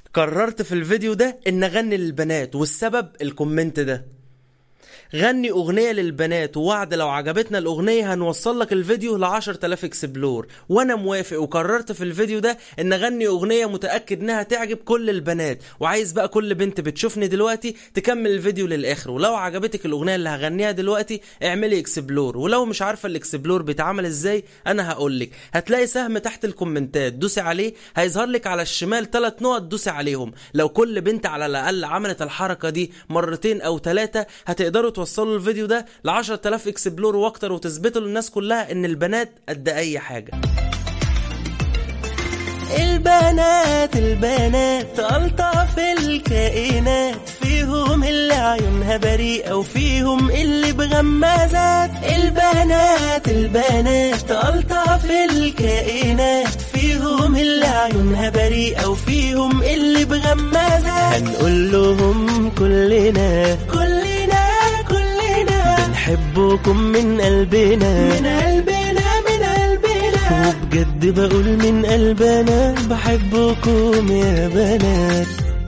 قررت في الفيديو ده ان اغني للبنات والسبب الكومنت ده غني اغنية للبنات ووعد لو عجبتنا الاغنية هنوصل لك الفيديو ل 10000 اكسبلور وانا موافق وقررت في الفيديو ده ان اغني اغنية متأكد انها تعجب كل البنات وعايز بقى كل بنت بتشوفني دلوقتي تكمل الفيديو للاخر ولو عجبتك الاغنية اللي هغنيها دلوقتي اعملي اكسبلور ولو مش عارفة الاكسبلور بيتعمل ازاي انا هقولك هتلاقي سهم تحت الكومنتات دوسي عليه هيظهر لك على الشمال ثلاث نقط دوسي عليهم لو كل بنت على الاقل عملت الحركة دي مرتين او ثلاثة هتقدروا توصلوا الفيديو ده ل 10000 اكسبلور واكتر وتثبتوا للناس كلها ان البنات قد اي حاجه البنات البنات ألطف الكائنات فيهم اللي عيونها بريئة وفيهم اللي بغمازات البنات البنات ألطف الكائنات فيهم اللي عيونها بريئة وفيهم اللي بغمازات هنقول لهم كلنا كلنا كلنا بنحبكم من قلبنا من قلبنا من قلبنا وبجد بقول من قلبنا بحبكم يا بنات